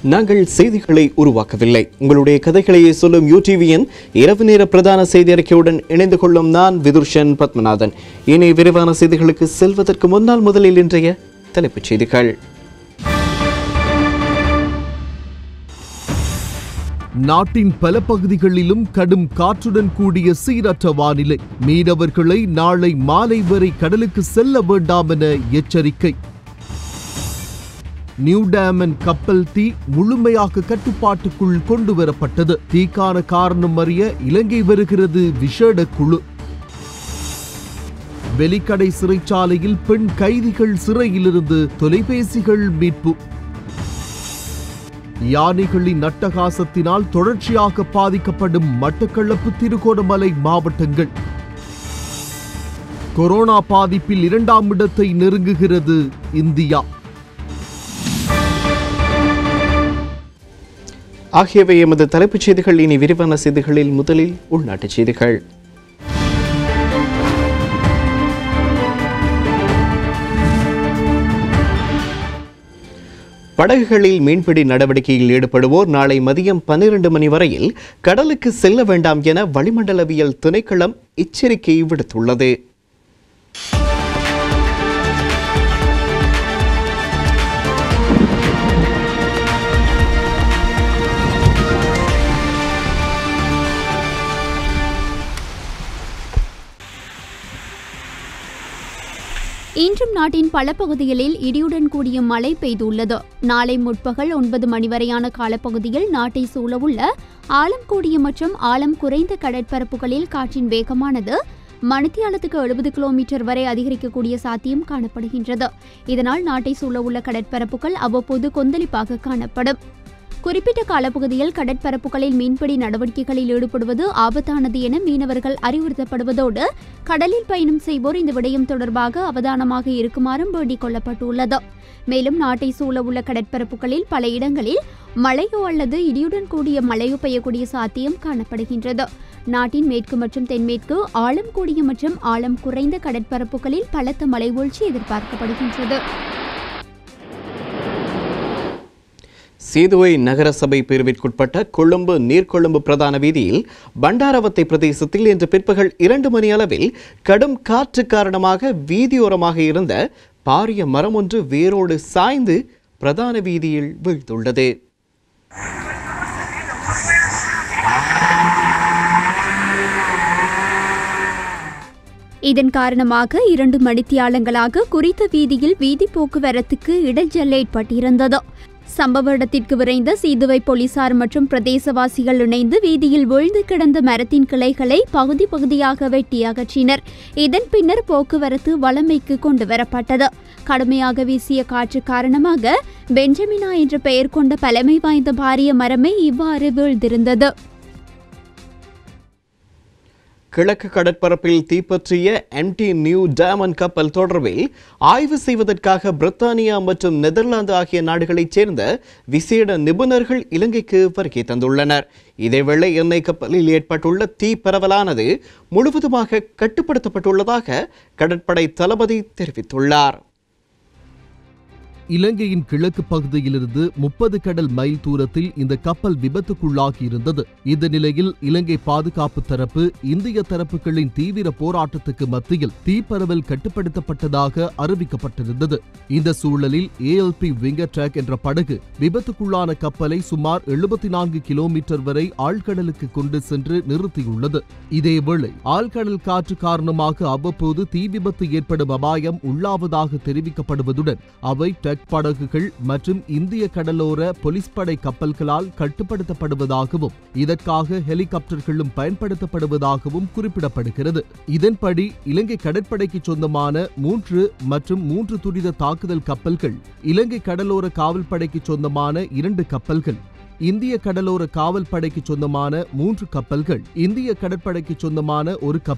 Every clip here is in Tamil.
நாங்கள் செய்திகளை உருவாக்கவில்லை உங்களுடைய கதைகளையே சொல்லும் யூடிவியின் இரவு நேர பிரதான செய்தி அறிக்கையுடன் இணைந்து கொள்ளும் நான் விதுர்ஷன் பத்மநாதன் இனி விரிவான செய்திகளுக்கு செல்வதற்கு முன்னால் முதலில் இன்றைய தலைப்புச் செய்திகள் நாட்டின் பல பகுதிகளிலும் கடும் காற்றுடன் கூடிய சீரற்ற வானிலை மீனவர்களை நாளை மாலை வரை கடலுக்கு செல்ல வேண்டாம் என எச்சரிக்கை நியூ டேமன் கப்பல் தீ முழுமையாக கட்டுப்பாட்டுக்குள் கொண்டு வரப்பட்டது தீக்கான காரணம் அறிய இலங்கை வருகிறது விஷேட குழு வெலிக்கடை சிறைச்சாலையில் பெண் கைதிகள் சிறையிலிருந்து தொலைபேசிகள் மீட்பு யானைகளின் நட்டகாசத்தினால் தொடர்ச்சியாக பாதிக்கப்படும் மட்டக்களப்பு திருகோணமலை மாவட்டங்கள் கொரோனா பாதிப்பில் இரண்டாம் இடத்தை நெருங்குகிறது இந்தியா ஆகியவை எமது தலைப்புச் செய்திகள் இனி விரிவான செய்திகளில் முதலில் உள்நாட்டுச் செய்திகள் படகுகளில் மீன்பிடி நடவடிக்கையில் ஈடுபடுவோர் நாளை மதியம் பன்னிரண்டு மணி வரையில் கடலுக்கு செல்ல வேண்டாம் என வளிமண்டலவியல் திணைக்களம் எச்சரிக்கை விடுத்துள்ளது இன்றும் நாட்டின் பல பகுதிகளில் இடியுடன் கூடிய மழை பெய்துள்ளது நாளை முற்பகல் ஒன்பது மணி வரையான காலப்பகுதியில் நாட்டை சூழவுள்ள ஆழம் கூடிய மற்றும் ஆழம் குறைந்த கடற்பரப்புகளில் காற்றின் வேகமானது மணித்தியாலத்துக்கு எழுபது கிலோமீட்டர் வரை அதிகரிக்கக்கூடிய சாத்தியம் காணப்படுகின்றது இதனால் நாட்டை சூழவுள்ள கடற்பரப்புகள் அவ்வப்போது கொந்தளிப்பாக காணப்படும் குறிப்பிட்ட காலப்பகுதியில் கடற்பரப்புகளில் மீன்பிடி நடவடிக்கைகளில் ஈடுபடுவது ஆபத்தானது என மீனவர்கள் அறிவுறுத்தப்படுவதோடு கடலில் பயணம் செய்வோர் இந்த விடயம் தொடர்பாக அவதானமாக இருக்குமாறும் வேண்டிக் கொள்ளப்பட்டுள்ளது மேலும் நாட்டை சூழவுள்ள கடற்பரப்புகளில் பல இடங்களில் மழையோ அல்லது இடியுடன் கூடிய மழையோ பெய்யக்கூடிய சாத்தியம் காணப்படுகின்றது நாட்டின் மேற்கு மற்றும் தென்மேற்கு ஆழம் கூடிய மற்றும் ஆழம் குறைந்த கடற்பரப்புகளில் பலத்த மழை வீழ்ச்சி எதிர்பார்க்கப்படுகின்றது சீதுவை நகரசபை பிரிவிற்குட்பட்ட கொழும்பு நீர்கொழும்பு பிரதான வீதியில் பண்டாரவத்தை பிரதேசத்தில் இன்று பிற்பகல் இரண்டு மணி அளவில் கடும் காற்று காரணமாக வீதியோரமாக இருந்த பாரிய மரம் ஒன்று வேரோடு சாய்ந்து பிரதான வீதியில் வீழ்ந்துள்ளது இதன் காரணமாக இரண்டு மணித்தியாலங்களாக குறித்த வீதியில் வீதி போக்குவரத்துக்கு இடைஞ்சல் ஏற்பட்டிருந்தது சம்பவ இடத்திற்கு விரைந்த சீதுவை போலீசார் மற்றும் பிரதேசவாசிகள் இணைந்து வீதியில் விழுந்து கிடந்த மரத்தின் கிளைகளை பகுதி பகுதியாக வெட்டி அகற்றினர் இதன் பின்னர் போக்குவரத்து வளமைக்கு கொண்டு வரப்பட்டது கடுமையாக வீசிய காற்று காரணமாக பெஞ்சமினா என்ற பெயர் கொண்ட பழமை வாய்ந்த பாரிய மரமே இவ்வாறு வீழ்ந்திருந்தது கிழக்கு கடற்பரப்பில் தீப்பற்றிய எம்டி நியூ டேமன் கப்பல் தொடர்பில் ஆய்வு செய்வதற்காக பிரித்தானியா மற்றும் நெதர்லாந்து ஆகிய நாடுகளைச் சேர்ந்த விசேட நிபுணர்கள் இலங்கைக்கு வருகை தந்துள்ளனர் இதேவேளை எண்ணெய் கப்பலில் ஏற்பட்டுள்ள தீ பரவலானது முழுவதுமாக கட்டுப்படுத்தப்பட்டுள்ளதாக கடற்படை தளபதி தெரிவித்துள்ளார் இலங்கையின் கிழக்கு பகுதியிலிருந்து முப்பது கடல் மைல் தூரத்தில் இந்த கப்பல் விபத்துக்குள்ளாகி இருந்தது இந்த நிலையில் இலங்கை பாதுகாப்பு தரப்பு இந்திய தரப்புகளின் தீவிர போராட்டத்துக்கு மத்தியில் தீப்பரவல் கட்டுப்படுத்தப்பட்டதாக அறிவிக்கப்பட்டிருந்தது இந்த சூழலில் ஏஎல்பி விங்கர் ட்ராக் என்ற படகு விபத்துக்குள்ளான கப்பலை சுமார் எழுபத்தி நான்கு கிலோமீட்டர் வரை ஆழ்கடலுக்கு கொண்டு சென்று நிறுத்தியுள்ளது இதேவேளை ஆழ்கடல் காற்று காரணமாக அவ்வப்போது தீ விபத்து ஏற்படும் அபாயம் உள்ளாவதாக தெரிவிக்கப்படுவதுடன் அவை டக் படகுகள் மற்றும் இந்திய கடலோர போலீஸ் படை கப்பல்களால் கட்டுப்படுத்தப்படுவதாகவும் இதற்காக ஹெலிகாப்டர்களும் பயன்படுத்தப்படுவதாகவும் குறிப்பிடப்படுகிறது இதன்படி இலங்கை கடற்படைக்கு சொந்தமான மூன்று மற்றும் மூன்று துரித தாக்குதல் கப்பல்கள் இலங்கை கடலோர காவல் படைக்கு சொந்தமான இரண்டு கப்பல்கள் இந்திய கடலோர காவல் படைக்கு சொந்தமான மூன்று கப்பல்கள் இந்திய கடற்படைக்கு சொந்தமான ஒரு கப்பல்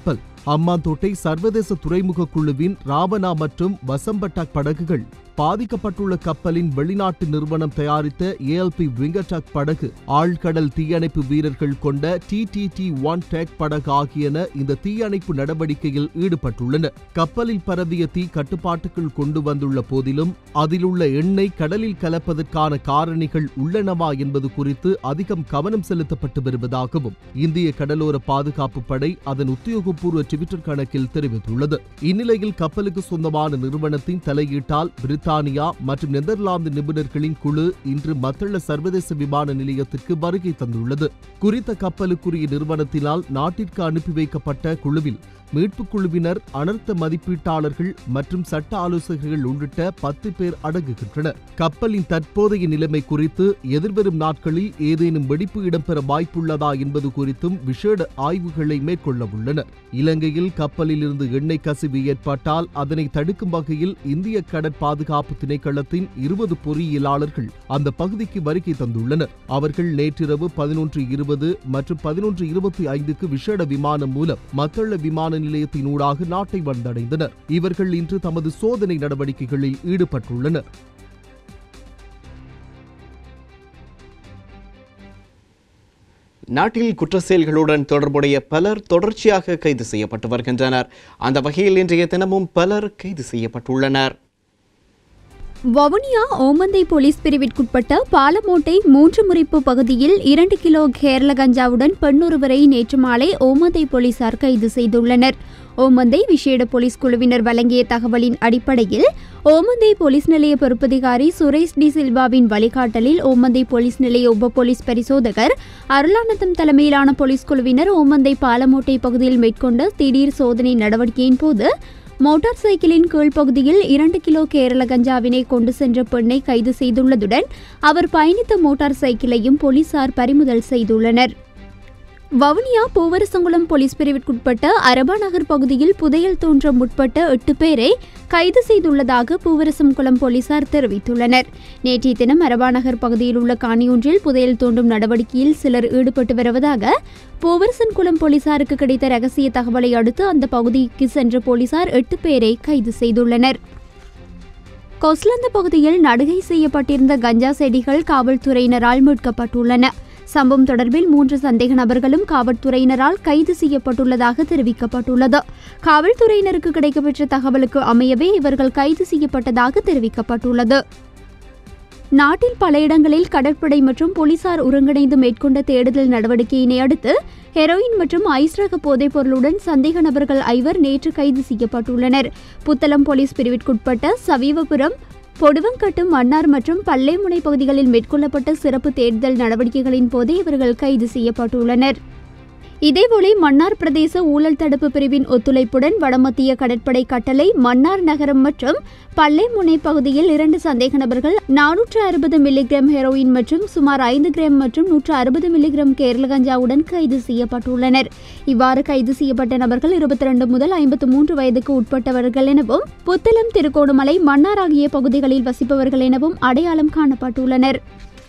அம்மாந்தோட்டை சர்வதேச துறைமுக குழுவின் ராவணா மற்றும் வசம்பட்டாக் படகுகள் பாதிக்கப்பட்டுள்ள கப்பலின் வெளிநாட்டு நிறுவனம் தயாரித்த ஏஎல்பி விங்கடாக் படகு ஆழ்கடல் தீயணைப்பு வீரர்கள் கொண்ட டிடிடி ஒன் டேக் படகு ஆகியன இந்த தீயணைப்பு நடவடிக்கையில் ஈடுபட்டுள்ளன கப்பலில் பரவிய தீ கட்டுப்பாட்டுக்குள் கொண்டு வந்துள்ள போதிலும் அதிலுள்ள எண்ணெய் கடலில் கலப்பதற்கான காரணிகள் உள்ளனவா என்பது குறித்து அதிகம் கவனம் செலுத்தப்பட்டு வருவதாகவும் இந்திய கடலோர பாதுகாப்பு படை அதன் உத்தியோகபூர்வ ட்விட்டர் கணக்கில் தெரிவித்துள்ளது இந்நிலையில் கப்பலுக்கு சொந்தமான நிறுவனத்தின் தலையீட்டால் பிரித்தானியா மற்றும் நெதர்லாந்து நிபுணர்களின் குழு இன்று மத்தள சர்வதேச விமான நிலையத்திற்கு வருகை தந்துள்ளது குறித்த கப்பலுக்குரிய நிறுவனத்தினால் நாட்டிற்கு அனுப்பி வைக்கப்பட்ட குழுவில் மீட்புக் குழுவினர் அனர்த்த மதிப்பீட்டாளர்கள் மற்றும் சட்ட ஆலோசகர்கள் உள்ளிட்ட பத்து பேர் அடங்குகின்றனர் கப்பலின் தற்போதைய நிலைமை குறித்து எதிர்வரும் நாட்களில் ஏதேனும் வெடிப்பு இடம்பெற வாய்ப்புள்ளதா என்பது குறித்தும் விசேட ஆய்வுகளை மேற்கொள்ள உள்ளனர் இலங்கையில் கப்பலில் இருந்து எண்ணெய் கசிவு ஏற்பட்டால் அதனை தடுக்கும் வகையில் இந்திய கடற்பாதுகாப்பு திணைக்களத்தின் இருபது பொறியியலாளர்கள் அந்த பகுதிக்கு வருகை தந்துள்ளனர் அவர்கள் நேற்றிரவு பதினொன்று இருபது மற்றும் பதினொன்று இருபத்தி ஐந்துக்கு விசேட விமானம் மூலம் மத்தள விமான நிலையத்தினூடாக நாட்டை வந்தடைந்தனர் இவர்கள் இன்று தமது சோதனை நடவடிக்கைகளில் ஈடுபட்டுள்ளனர் நாட்டில் குற்ற செயல்களுடன் தொடர்புடைய பலர் தொடர்ச்சியாக கைது செய்யப்பட்டு வருகின்றனர் அந்த வகையில் இன்றைய தினமும் பலர் கைது செய்யப்பட்டுள்ளனர் வவுனியா ஓமந்தை போலீஸ் பிரிவிற்குட்பட்ட பாலமோட்டை மூன்று முறிப்பு பகுதியில் இரண்டு கிலோ கேரள கஞ்சாவுடன் பெண்ணொருவரை நேற்று மாலை ஓமந்தை போலீசார் கைது செய்துள்ளனர் ஓமந்தை விசேட போலீஸ் குழுவினர் வழங்கிய தகவலின் அடிப்படையில் ஓமந்தை போலீஸ் நிலைய பொறுப்பதிகாரி சுரேஷ் டி சில்வாவின் வழிகாட்டலில் ஓமந்தை போலீஸ் நிலைய உப போலீஸ் பரிசோதகர் அருளானந்தம் தலைமையிலான போலீஸ் குழுவினர் ஓமந்தை பாலமோட்டை பகுதியில் மேற்கொண்ட திடீர் சோதனை நடவடிக்கையின் போது மோட்டார் சைக்கிளின் கீழ்ப்பகுதியில் இரண்டு கிலோ கேரள கஞ்சாவினை கொண்டு சென்ற பெண்ணை கைது செய்துள்ளதுடன் அவர் பயணித்த மோட்டார் சைக்கிளையும் போலீசார் பறிமுதல் செய்துள்ளனர் வவுனியா பூவரசங்குளம் போலீஸ் பிரிவிற்குட்பட்ட அரபா நகர் பகுதியில் புதையல் தோன்ற முற்பட்ட எட்டு பேரை கைது செய்துள்ளதாக பூவரசம்குளம் போலீசார் தெரிவித்துள்ளனர் நேற்றைய தினம் அரபா நகர் பகுதியில் உள்ள காணியொன்றில் புதையல் தோண்டும் நடவடிக்கையில் சிலர் ஈடுபட்டு வருவதாக பூவரசன்குளம் போலீசாருக்கு கிடைத்த ரகசிய தகவலை அடுத்து அந்த பகுதிக்கு சென்ற போலீசார் எட்டு பேரை கைது செய்துள்ளனர் கொஸ்லந்த பகுதியில் நடுகை செய்யப்பட்டிருந்த கஞ்சா செடிகள் காவல்துறையினரால் மீட்கப்பட்டுள்ளன சம்பவம் தொடர்பில் மூன்று சந்தேக நபர்களும் காவல்துறையினரால் கைது செய்யப்பட்டுள்ளதாக தெரிவிக்கப்பட்டுள்ளது காவல்துறையினருக்கு கிடைக்கப்பெற்ற தகவலுக்கு அமையவே இவர்கள் கைது செய்யப்பட்டதாக தெரிவிக்கப்பட்டுள்ளது நாட்டில் பல இடங்களில் கடற்படை மற்றும் போலீசார் ஒருங்கிணைந்து மேற்கொண்ட தேடுதல் நடவடிக்கையினை அடுத்து ஹெரோயின் மற்றும் ஐஸ் ரக போதைப் பொருளுடன் சந்தேக நபர்கள் ஐவர் நேற்று கைது செய்யப்பட்டுள்ளனர் புத்தளம் போலீஸ் பிரிவிற்குட்பட்ட சவீவபுரம் பொடுவங்கட்டு மன்னார் மற்றும் பல்லேமுனை பகுதிகளில் மேற்கொள்ளப்பட்ட சிறப்பு தேடுதல் நடவடிக்கைகளின் போதே இவர்கள் கைது செய்யப்பட்டுள்ளனர் இதேபோல மன்னார் பிரதேச ஊழல் தடுப்பு பிரிவின் ஒத்துழைப்புடன் வடமத்திய கடற்படை கட்டளை மன்னார் நகரம் மற்றும் பல்லேமுனை பகுதியில் இரண்டு சந்தேக நபர்கள் நானூற்று அறுபது மில்லிகிராம் ஹெரோயின் மற்றும் சுமார் ஐந்து கிராம் மற்றும் நூற்று அறுபது மில்லிகிராம் கேரள கஞ்சாவுடன் கைது செய்யப்பட்டுள்ளனர் இவ்வாறு கைது செய்யப்பட்ட நபர்கள் இருபத்தி ரெண்டு முதல் ஐம்பத்து மூன்று வயதுக்கு உட்பட்டவர்கள் எனவும் புத்தளம் திருகோணமலை மன்னார் ஆகிய பகுதிகளில் வசிப்பவர்கள் எனவும் அடையாளம் காணப்பட்டுள்ளனர்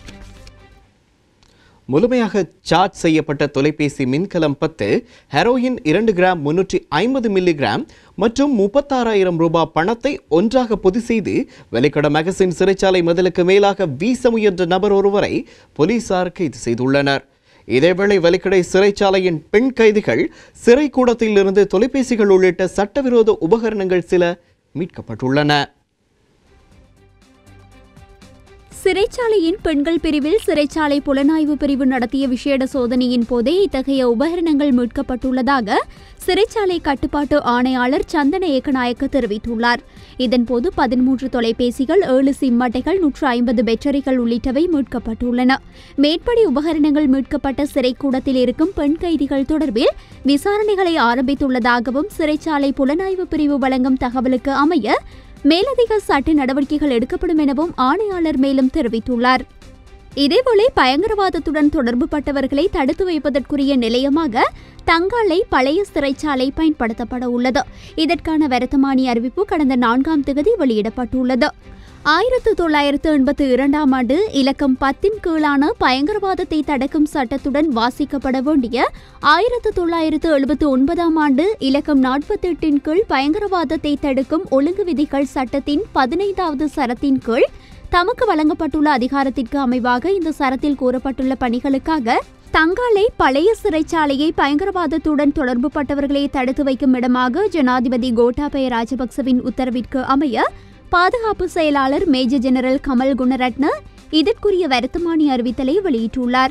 முழுமையாக சார்ஜ் செய்யப்பட்ட தொலைபேசி மின்கலம் பத்து ஹெரோயின் இரண்டு கிராம் முன்னூற்றி ஐம்பது மில்லிகிராம் மற்றும் முப்பத்தாறாயிரம் ரூபாய் பணத்தை ஒன்றாக பொதி செய்து வெலிக்கட மகசின் சிறைச்சாலை மதிலுக்கு மேலாக வீச முயன்ற நபர் ஒருவரை போலீசார் கைது செய்துள்ளனர் இதேவேளை வெலிக்கடை சிறைச்சாலையின் பெண் கைதிகள் சிறை கூடத்தில் இருந்து தொலைபேசிகள் உள்ளிட்ட சட்டவிரோத உபகரணங்கள் சில மீட்கப்பட்டுள்ளன சிறைச்சாலையின் பெண்கள் பிரிவில் சிறைச்சாலை புலனாய்வு பிரிவு நடத்திய விசேட சோதனையின் போதே இத்தகைய உபகரணங்கள் மீட்கப்பட்டுள்ளதாக சிறைச்சாலை கட்டுப்பாட்டு ஆணையாளர் சந்தன ஏகநாயக்க தெரிவித்துள்ளார் இதன்போது பதிமூன்று தொலைபேசிகள் ஏழு சிம் அட்டைகள் நூற்று ஐம்பது பேட்டரிகள் உள்ளிட்டவை மீட்கப்பட்டுள்ளன மேற்படி உபகரணங்கள் மீட்கப்பட்ட சிறைக்கூடத்தில் இருக்கும் பெண் கைதிகள் தொடர்பில் விசாரணைகளை ஆரம்பித்துள்ளதாகவும் சிறைச்சாலை புலனாய்வு பிரிவு வழங்கும் தகவலுக்கு அமைய மேலதிக சட்ட நடவடிக்கைகள் எடுக்கப்படும் எனவும் ஆணையாளர் மேலும் தெரிவித்துள்ளார் இதேபோல பயங்கரவாதத்துடன் தொடர்பு பட்டவர்களை தடுத்து வைப்பதற்குரிய நிலையமாக தங்காலை பழைய சிறைச்சாலை பயன்படுத்தப்பட உள்ளது இதற்கான வருத்தமானி அறிவிப்பு கடந்த நான்காம் தேதி வெளியிடப்பட்டுள்ளது ஆயிரத்து தொள்ளாயிரத்து எண்பத்தி இரண்டாம் ஆண்டு இலக்கம் பத்தின் கீழான பயங்கரவாதத்தை தடுக்கும் சட்டத்துடன் வாசிக்கப்பட வேண்டிய ஆயிரத்து தொள்ளாயிரத்து எழுபத்து ஒன்பதாம் ஆண்டு இலக்கம் நாற்பத்தெட்டின் கீழ் பயங்கரவாதத்தை தடுக்கும் ஒழுங்கு விதிகள் சட்டத்தின் பதினைந்தாவது சரத்தின் கீழ் தமக்கு வழங்கப்பட்டுள்ள அதிகாரத்திற்கு அமைவாக இந்த சரத்தில் கூறப்பட்டுள்ள பணிகளுக்காக தங்காலை பழைய சிறைச்சாலையை பயங்கரவாதத்துடன் தொடர்புபட்டவர்களை தடுத்து வைக்கும் இடமாக ஜனாதிபதி கோட்டாபய ராஜபக்சவின் உத்தரவிற்கு அமைய பாதுகாப்பு செயலாளர் மேஜர் ஜெனரல் கமல் குணரட்ன இதற்குரிய வருத்தமானி அறிவித்தலை வெளியிட்டுள்ளார்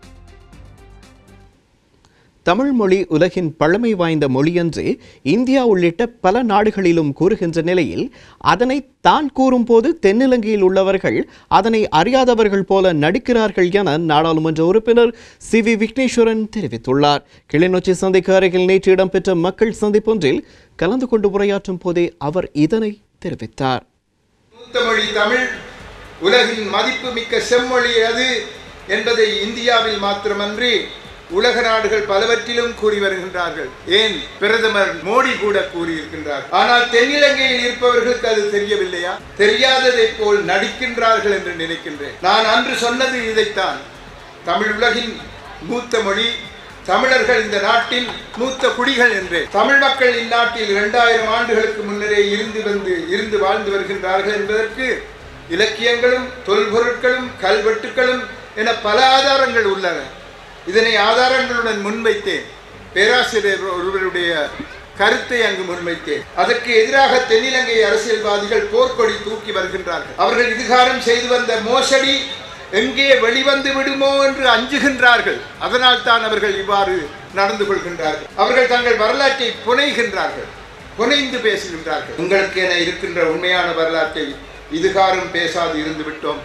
தமிழ் மொழி உலகின் பழமை வாய்ந்த மொழியென்று இந்தியா உள்ளிட்ட பல நாடுகளிலும் கூறுகின்ற நிலையில் அதனை தான் கூறும்போது தென்னிலங்கையில் உள்ளவர்கள் அதனை அறியாதவர்கள் போல நடிக்கிறார்கள் என நாடாளுமன்ற உறுப்பினர் சி வி விக்னேஸ்வரன் தெரிவித்துள்ளார் கிளிநொச்சி சந்தைக்கு அருகில் நேற்று இடம்பெற்ற மக்கள் சந்திப்பொன்றில் கலந்து கொண்டு உரையாற்றும் போதே அவர் இதனை தெரிவித்தார் மூத்த மொழி தமிழ் உலகின் மதிப்புமிக்க செம்மொழி அது என்பதை இந்தியாவில் மாத்திரமன்றி உலக நாடுகள் பலவற்றிலும் கூறி வருகின்றார்கள் ஏன் பிரதமர் மோடி கூட கூறியிருக்கின்றார் ஆனால் தென்னிலங்கையில் இருப்பவர்களுக்கு அது தெரியவில்லையா தெரியாததை போல் நடிக்கின்றார்கள் என்று நினைக்கின்றேன் நான் அன்று சொன்னது இதைத்தான் தமிழ் உலகின் மூத்த மொழி தமிழர்கள் இந்த நாட்டின் மூத்த குடிகள் என்று தமிழ் மக்கள் இந்நாட்டில் இரண்டாயிரம் ஆண்டுகளுக்கு முன்னரே இருந்து வந்து இருந்து வாழ்ந்து வருகின்றார்கள் என்பதற்கு இலக்கியங்களும் தொல்பொருட்களும் கல்வெட்டுகளும் என பல ஆதாரங்கள் உள்ளன இதனை ஆதாரங்களுடன் முன்வைத்தேன் பேராசிரியர் ஒருவருடைய கருத்தை அங்கு முன்வைத்தேன் அதற்கு எதிராக தென்னிலங்கை அரசியல்வாதிகள் போர்க்கொடி தூக்கி வருகின்றார்கள் அவர்கள் இதுகாரம் செய்து வந்த மோசடி எங்கே வெளிவந்து விடுமோ என்று அஞ்சுகின்றார்கள் அதனால் தான் அவர்கள் இவ்வாறு நடந்து கொள்கின்றார்கள் அவர்கள் தங்கள் வரலாற்றை புனைகின்றார்கள் புனைந்து பேசுகின்றார்கள் உங்களுக்கு என இருக்கின்ற உண்மையான வரலாற்றை இதுகாரம் பேசாது இருந்து விட்டோம்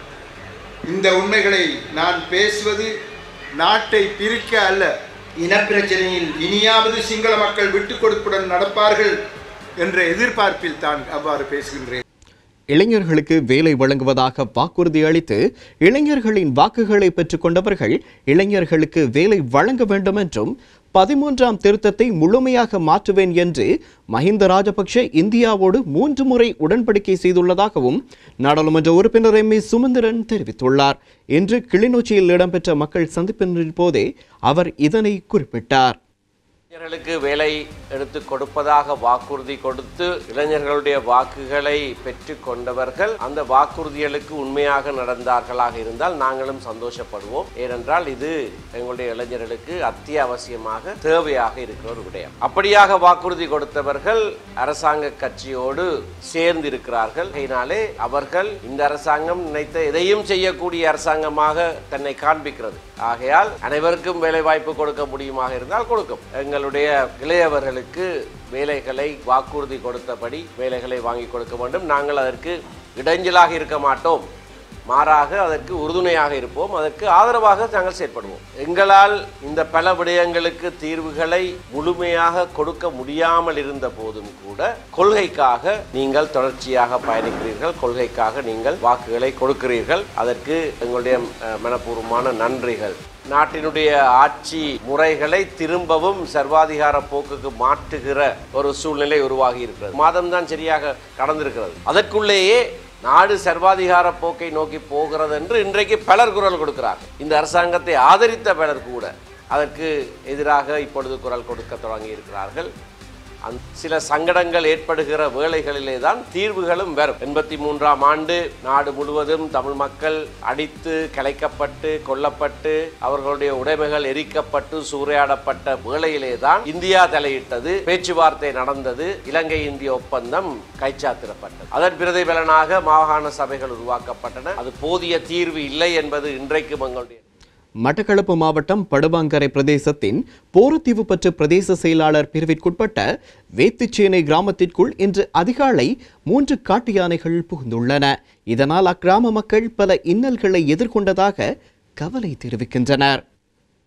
இந்த உண்மைகளை நான் பேசுவது நாட்டை பிரிக்க அல்ல இனப்பிரச்சனையில் இனியாவது சிங்கள மக்கள் விட்டுக் கொடுப்புடன் நடப்பார்கள் என்ற எதிர்பார்ப்பில் தான் அவ்வாறு பேசுகின்றேன் இளைஞர்களுக்கு வேலை வழங்குவதாக வாக்குறுதி அளித்து இளைஞர்களின் வாக்குகளை பெற்றுக்கொண்டவர்கள் இளைஞர்களுக்கு வேலை வழங்க வேண்டும் என்றும் பதிமூன்றாம் திருத்தத்தை முழுமையாக மாற்றுவேன் என்று மஹிந்த ராஜபக்ஷ இந்தியாவோடு மூன்று முறை உடன்படிக்கை செய்துள்ளதாகவும் நாடாளுமன்ற உறுப்பினர் எம் ஏ சுமந்திரன் தெரிவித்துள்ளார் இன்று கிளிநொச்சியில் இடம்பெற்ற மக்கள் சந்திப்பின் போதே அவர் இதனை குறிப்பிட்டார் இளைஞர்களுக்கு வேலை எடுத்து கொடுப்பதாக வாக்குறுதி கொடுத்து இளைஞர்களுடைய வாக்குகளை பெற்று கொண்டவர்கள் அந்த வாக்குறுதிகளுக்கு உண்மையாக நடந்தார்களாக இருந்தால் நாங்களும் சந்தோஷப்படுவோம் ஏனென்றால் இது எங்களுடைய இளைஞர்களுக்கு அத்தியாவசியமாக தேவையாக இருக்கிற ஒரு விடயம் அப்படியாக வாக்குறுதி கொடுத்தவர்கள் அரசாங்க கட்சியோடு சேர்ந்து இருக்கிறார்கள் அதனாலே அவர்கள் இந்த அரசாங்கம் நினைத்த எதையும் செய்யக்கூடிய அரசாங்கமாக தன்னை காண்பிக்கிறது ஆகையால் அனைவருக்கும் வேலை வாய்ப்பு கொடுக்க முடியுமாக இருந்தால் கொடுக்கும் எங்களுடைய இளையவர்களுக்கு வேலைகளை வாக்குறுதி கொடுத்தபடி வேலைகளை வாங்கி கொடுக்க வேண்டும் நாங்கள் அதற்கு இடைஞ்சலாக இருக்க மாட்டோம் மாறாக அதற்கு உறுதுணையாக இருப்போம் அதற்கு ஆதரவாக நாங்கள் செயற்படுவோம் எங்களால் இந்த பல விடயங்களுக்கு தீர்வுகளை முழுமையாக கொடுக்க முடியாமல் இருந்த போதும் கூட கொள்கைக்காக நீங்கள் தொடர்ச்சியாக பயணிக்கிறீர்கள் கொள்கைக்காக நீங்கள் வாக்குகளை கொடுக்கிறீர்கள் அதற்கு எங்களுடைய அஹ், மனப்பூர்வமான நன்றிகள் நாட்டினுடைய ஆட்சி முறைகளை திரும்பவும் சர்வாதிகார போக்குக்கு மாற்றுகிற ஒரு சூழ்நிலை உருவாகி இருக்கிறது மாதம் தான் சரியாக கடந்திருக்கிறது அதற்குள்ளேயே நாடு சர்வாதிகார போக்கை நோக்கி போகிறது என்று இன்றைக்கு பலர் குரல் கொடுக்கிறார் இந்த அரசாங்கத்தை ஆதரித்த பலர் கூட அதற்கு எதிராக இப்பொழுது குரல் கொடுக்க தொடங்கி இருக்கிறார்கள் அந் சில சங்கடங்கள் ஏற்படுகிற வேளைகளிலே தான் தீர்வுகளும் வரும் எண்பத்தி மூன்றாம் ஆண்டு நாடு முழுவதும் தமிழ் மக்கள் அடித்து கலைக்கப்பட்டு கொல்லப்பட்டு அவர்களுடைய உடைமைகள் எரிக்கப்பட்டு சூறையாடப்பட்ட வேளையிலே தான் இந்தியா தலையிட்டது பேச்சுவார்த்தை நடந்தது இலங்கை இந்திய ஒப்பந்தம் கைச்சாத்திடப்பட்டது அதன் பிரதிபலனாக மாகாண சபைகள் உருவாக்கப்பட்டன அது போதிய தீர்வு இல்லை என்பது இன்றைக்கும் எங்களுடைய மட்டக்களப்பு மாவட்டம் படுபாங்கரை பிரதேசத்தின் போரத்தீவு பற்று பிரதேச செயலாளர் பிரிவிற்குட்பட்ட வேத்துச்சேனை கிராமத்திற்குள் இன்று அதிகாலை மூன்று காட்டு யானைகள் புகுந்துள்ளன இதனால் அக்கிராம மக்கள் பல இன்னல்களை எதிர்கொண்டதாக கவலை தெரிவிக்கின்றனர்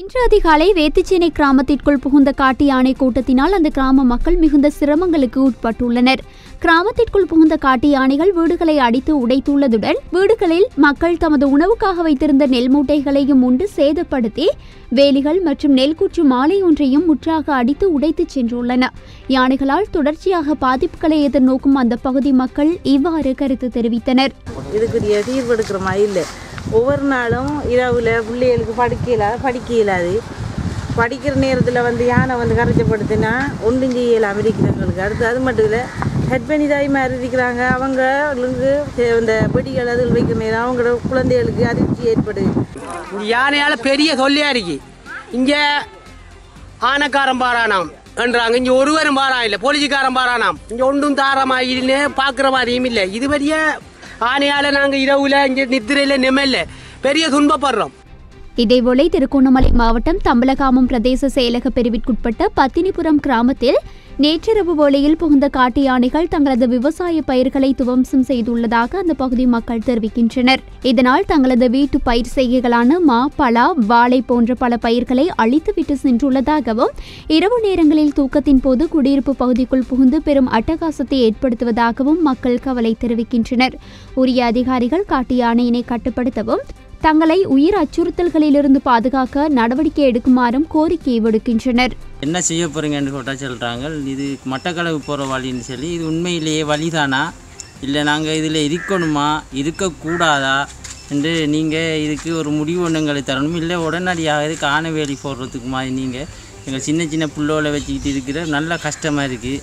இன்று அதிகாலை வேத்துச்சேனை கிராமத்திற்குள் புகுந்த காட்டு யானை கூட்டத்தினால் அந்த கிராம மக்கள் மிகுந்த சிரமங்களுக்கு உட்பட்டுள்ளனர் கிராமத்திற்குள் புகுந்த காட்டு யானைகள் வீடுகளை அடித்து உடைத்துள்ளதுடன் வீடுகளில் மக்கள் தமது உணவுக்காக வைத்திருந்த நெல் மூட்டைகளையும் உண்டு சேதப்படுத்தி வேலிகள் மற்றும் நெல்குற்று மாலை ஒன்றையும் முற்றாக அடித்து உடைத்துச் சென்றுள்ளன யானைகளால் தொடர்ச்சியாக பாதிப்புகளை எதிர்நோக்கும் அந்த பகுதி மக்கள் இவ்வாறு கருத்து தெரிவித்தனர் இதுக்குரிய தீர்வு எடுக்கிற மாதிரி இல்லை ஒவ்வொரு நாளும் இரவில் பிள்ளைகளுக்கு படிக்க இயலாது படிக்க இயலாது படிக்கிற நேரத்தில் வந்து யானை வந்து கரைச்சப்படுத்தினா ஒன்றும் செய்யலாம் இருக்கிறவங்களுக்கு அடுத்து அது மட்டும் இல்லை ஹெட்பனி தாய் மாதிரி இருக்கிறாங்க அவங்களுக்கு இந்த வெடிகள் அதில் வைக்கிற நேரம் அவங்களோட குழந்தைகளுக்கு அதிர்ச்சி ஏற்படுது இந்த யானையால் பெரிய தொல்லையா இருக்கு இங்கே ஆனக்காரன் பாரானாம் என்றாங்க இங்கே ஒருவரும் பாரா இல்லை போலீஸ்காரன் பாரானாம் இங்கே ஒன்றும் தாரமாயின்னு பார்க்குற மாதிரியும் இல்லை இது பெரிய ஆனையால் நாங்கள் இரவுல இங்கே நித்திரையில் நிம்மல்ல பெரிய துன்பப்படுறோம் இதேவேளை திருகோணமலை மாவட்டம் தம்பலகாமம் பிரதேச செயலக பிரிவிற்குட்பட்ட பத்தினிபுரம் கிராமத்தில் நேற்றிரவு வேளையில் புகுந்த காட்டு யானைகள் தங்களது விவசாய பயிர்களை துவம்சம் செய்துள்ளதாக அந்த பகுதி மக்கள் தெரிவிக்கின்றனர் இதனால் தங்களது வீட்டு பயிர் செய்கைகளான மா பலா வாழை போன்ற பல பயிர்களை அழித்துவிட்டு சென்றுள்ளதாகவும் இரவு நேரங்களில் தூக்கத்தின் போது குடியிருப்பு பகுதிக்குள் புகுந்து பெரும் அட்டகாசத்தை ஏற்படுத்துவதாகவும் மக்கள் கவலை தெரிவிக்கின்றனர் உரிய அதிகாரிகள் காட்டு யானையினை கட்டுப்படுத்தவும் தங்களை உயிர் அச்சுறுத்தல்களிலிருந்து பாதுகாக்க நடவடிக்கை எடுக்குமாறும் கோரிக்கை விடுக்கின்றனர் என்ன செய்ய போகிறீங்கன்னு கேட்டால் சொல்கிறாங்க இது மட்டக்களவு போகிற வழின்னு சொல்லி இது உண்மையிலேயே வழிதானா இல்லை நாங்கள் இதில் இருக்கணுமா இருக்கக்கூடாதா என்று நீங்கள் இதுக்கு ஒரு முடிவு ஒன்று எங்களுக்கு தரணும் இல்லை உடனடியாக இதுக்கு ஆன வேலி போடுறதுக்கு மாதிரி நீங்கள் எங்கள் சின்ன சின்ன புள்ளோலை வச்சுக்கிட்டு இருக்கிற நல்ல கஷ்டமாக இருக்குது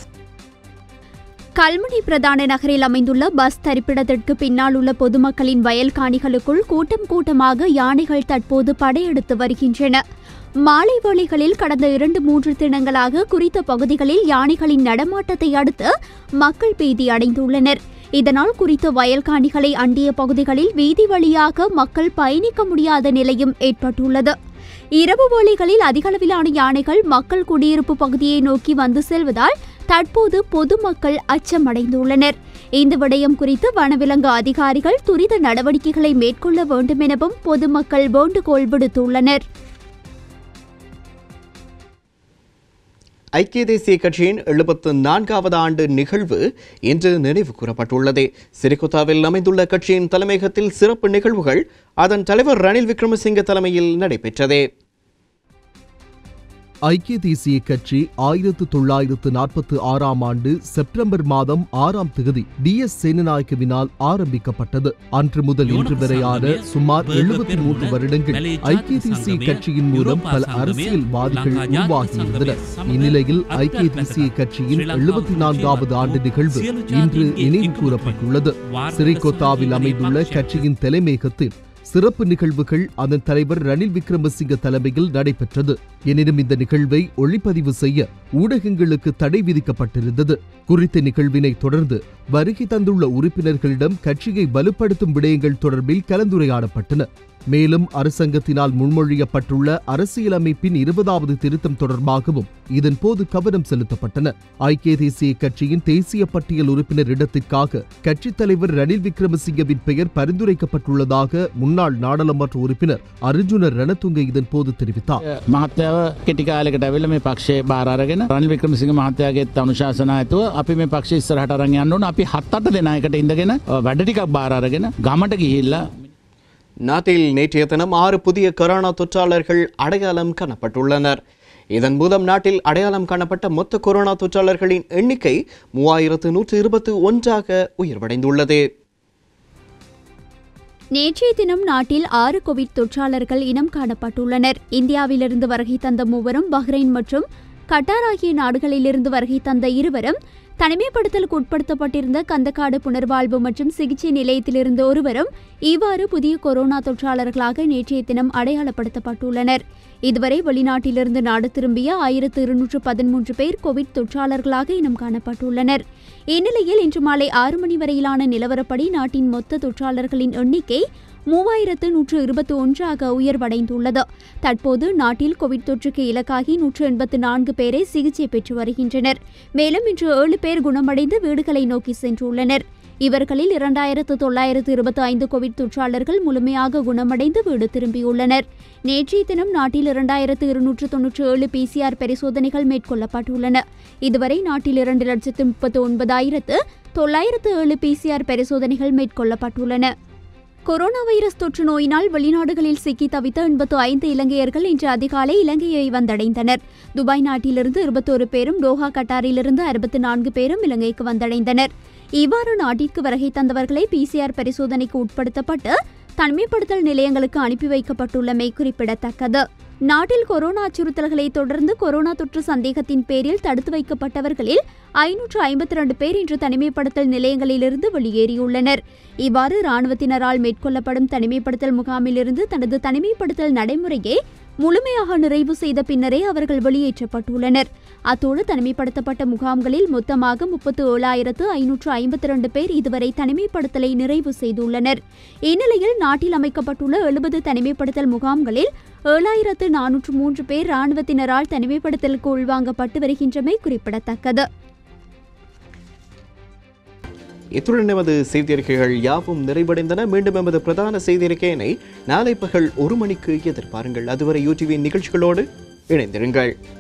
கல்முனை பிரதான நகரில் அமைந்துள்ள பஸ் தரிப்பிடத்திற்கு பின்னால் உள்ள பொதுமக்களின் வயல் காணிகளுக்குள் கூட்டம் கூட்டமாக யானைகள் தற்போது படையெடுத்து வருகின்றன மாலை வேளைகளில் கடந்த இரண்டு மூன்று தினங்களாக குறித்த பகுதிகளில் யானைகளின் நடமாட்டத்தை அடுத்து மக்கள் பீதி அடைந்துள்ளனர் இதனால் குறித்த வயல் காணிகளை அண்டிய பகுதிகளில் வீதி வழியாக மக்கள் பயணிக்க முடியாத நிலையும் ஏற்பட்டுள்ளது இரவு வேளைகளில் அதிகளவிலான யானைகள் மக்கள் குடியிருப்பு பகுதியை நோக்கி வந்து செல்வதால் தற்போது பொதுமக்கள் அச்சமடைந்துள்ளனர் இந்த விடயம் குறித்து வனவிலங்கு அதிகாரிகள் துரித நடவடிக்கைகளை மேற்கொள்ள வேண்டும் எனவும் பொதுமக்கள் வேண்டுகோள் விடுத்துள்ளனர் ஐக்கிய தேசிய கட்சியின் எழுபத்து நான்காவது ஆண்டு நிகழ்வு இன்று நினைவு கூறப்பட்டுள்ளது சிறிகுத்தாவில் அமைந்துள்ள கட்சியின் தலைமையகத்தில் சிறப்பு நிகழ்வுகள் அதன் தலைவர் ரணில் விக்ரமசிங்க தலைமையில் நடைபெற்றது ஐக்கிய தேசிய கட்சி ஆயிரத்து தொள்ளாயிரத்து நாற்பத்தி ஆறாம் ஆண்டு செப்டம்பர் மாதம் ஆறாம் தேதி டி எஸ் சேனநாயக்கவினால் ஆரம்பிக்கப்பட்டது அன்று முதல் இன்று வரையான சுமார் எழுபத்தி மூன்று வருடங்கள் ஐக்கிய தேசிய கட்சியின் மூலம் பல அரசியல்வாதிகள் உருவாகியிருந்தனர் இந்நிலையில் ஐக்கிய தேசிய கட்சியின் எழுபத்தி நான்காவது ஆண்டு நிகழ்வு இன்று நினைவு கூறப்பட்டுள்ளது சிறிகொத்தாவில் அமைந்துள்ள கட்சியின் தலைமையகத்தில் சிறப்பு நிகழ்வுகள் அதன் தலைவர் ரணில் விக்ரமசிங்க தலைமையில் நடைபெற்றது எனினும் இந்த நிகழ்வை ஒளிப்பதிவு செய்ய ஊடகங்களுக்கு தடை விதிக்கப்பட்டிருந்தது குறித்த நிகழ்வினை தொடர்ந்து வருகை தந்துள்ள உறுப்பினர்களிடம் கட்சியை வலுப்படுத்தும் விடயங்கள் தொடர்பில் கலந்துரையாடப்பட்டன மேலும் அரசாங்கத்தினால் முன்மொழியப்பட்டுள்ள அரசியலமைப்பின் இருபதாவது திருத்தம் தொடர்பாகவும் இதன் போது கவனம் செலுத்தப்பட்டன ஐக்கிய தேசிய கட்சியின் தேசிய பட்டியல் உறுப்பினர் இடத்திற்காக கட்சித் தலைவர் ரணில் விக்ரமசிங்கவின் பெயர் பரிந்துரைக்கப்பட்டுள்ளதாக முன்னாள் நாடாளுமன்ற உறுப்பினர் அர்ஜுன ரணதுங்க இதன் போது தெரிவித்தார் මහත්‍යාව කෙටි කාලෙකට ඇවිල්ලා මේ පක්ෂය බාර අරගෙන රනිල් වික්‍රමසිංහ මහත්තයාගේත් අනුශාසනා ඇතුව අපි මේ පක්ෂය ඉස්සරහට අරන් යන්න ඕන අපි හත් අට දෙනායකට ඉඳගෙන අ, වැඩ ටිකක් බාර අරගෙන ගමට ගිහිල්ලා நாட்டில் நேற்றைய தினம் ஆறு புதிய கொரோனா தொற்றாளர்கள் அடையாளம் காணப்பட்டுள்ளனர் இதன் மூலம் நாட்டில் அடையாளம் காணப்பட்ட மொத்த கொரோனா தொற்றாளர்களின் எண்ணிக்கை மூவாயிரத்து நூற்று இருபத்து ஒன்றாக உயர்வடைந்துள்ளது நேற்றைய தினம் நாட்டில் ஆறு கோவிட் தொற்றாளர்கள் இனம் காணப்பட்டுள்ளனர் இந்தியாவிலிருந்து வருகை தந்த மூவரும் பஹ்ரைன் மற்றும் கட்டார் ஆகிய நாடுகளிலிருந்து வருகை தந்த இருவரும் தனிமைப்படுத்தலுக்கு உட்படுத்தப்பட்டிருந்த கந்தக்காடு புனர்வாழ்வு மற்றும் சிகிச்சை நிலையத்திலிருந்து ஒருவரும் இவ்வாறு புதிய கொரோனா தொற்றாளர்களாக நேற்றைய தினம் அடையாளப்படுத்தப்பட்டுள்ளனர் இதுவரை வெளிநாட்டிலிருந்து நாடு திரும்பிய ஆயிரத்து இருநூற்று பதிமூன்று பேர் கோவிட் தொற்றாளர்களாக இனம் காணப்பட்டுள்ளனர் இந்நிலையில் இன்று மாலை ஆறு மணி வரையிலான நிலவரப்படி நாட்டின் மொத்த தொற்றாளர்களின் எண்ணிக்கை மூவாயிரத்து நூற்று இருபத்தி ஒன்றாக உயர்வடைந்துள்ளது தற்போது நாட்டில் கோவிட் தொற்றுக்கு இலக்காகி நூற்று எண்பத்து நான்கு பேரை சிகிச்சை பெற்று வருகின்றனர் மேலும் இன்று ஏழு பேர் குணமடைந்து வீடுகளை நோக்கி சென்றுள்ளனர் இவர்களில் இரண்டாயிரத்து தொள்ளாயிரத்து இருபத்தி ஐந்து கோவிட் தொற்றாளர்கள் முழுமையாக குணமடைந்து வீடு திரும்பியுள்ளனர் நேற்றைய தினம் நாட்டில் இரண்டாயிரத்து இருநூற்று தொன்னூற்றி ஏழு பிசிஆர் பரிசோதனைகள் மேற்கொள்ளப்பட்டுள்ளன இதுவரை நாட்டில் இரண்டு லட்சத்து முப்பத்து ஒன்பதாயிரத்து தொள்ளாயிரத்து ஏழு பிசிஆர் பரிசோதனைகள் மேற்கொள்ளப்பட்டுள்ளன கொரோனா வைரஸ் தொற்று நோயினால் வெளிநாடுகளில் சிக்கி தவித்த எண்பத்து ஐந்து இலங்கையர்கள் இன்று அதிகாலை இலங்கையை வந்தடைந்தனர் துபாய் நாட்டிலிருந்து இருபத்தோரு பேரும் டோஹா கட்டாரிலிருந்து அறுபத்து நான்கு பேரும் இலங்கைக்கு வந்தடைந்தனர் இவ்வாறு நாட்டிற்கு வருகை தந்தவர்களை பிசிஆர் பரிசோதனைக்கு உட்படுத்தப்பட்டு தனிமைப்படுத்தல் நிலையங்களுக்கு அனுப்பி வைக்கப்பட்டுள்ளமை குறிப்பிடத்தக்கது நாட்டில் கொரோனா அச்சுறுத்தல்களை தொடர்ந்து கொரோனா தொற்று சந்தேகத்தின் பேரில் தடுத்து வைக்கப்பட்டவர்களில் ஐநூற்று ஐம்பத்தி ரெண்டு பேர் இன்று தனிமைப்படுத்தல் நிலையங்களிலிருந்து வெளியேறியுள்ளனர் இவ்வாறு இராணுவத்தினரால் மேற்கொள்ளப்படும் தனிமைப்படுத்தல் முகாமிலிருந்து தனது தனிமைப்படுத்தல் நடைமுறையை முழுமையாக நிறைவு செய்த பின்னரே அவர்கள் வெளியேற்றப்பட்டுள்ளனர் அத்தோடு தனிமைப்படுத்தப்பட்ட முகாம்களில் மொத்தமாக முப்பத்து ஏழாயிரத்து ஐநூற்று ஐம்பத்தி ரெண்டு பேர் இதுவரை தனிமைப்படுத்தலை நிறைவு செய்துள்ளனர் இந்நிலையில் நாட்டில் அமைக்கப்பட்டுள்ள எழுபது தனிமைப்படுத்தல் முகாம்களில் ஏழாயிரத்து நானூற்று மூன்று பேர் இராணுவத்தினரால் தனிமைப்படுத்தலுக்கு உள்வாங்கப்பட்டு வருகின்றமை குறிப்பிடத்தக்கது இத்துடன் எமது செய்தியறிக்கைகள் யாவும் நிறைவடைந்தன மீண்டும் எமது பிரதான செய்தியறிக்கையினை நாளை பகல் ஒரு மணிக்கு எதிர்பாருங்கள் அதுவரை யூடிவி நிகழ்ச்சிகளோடு இணைந்திருங்கள்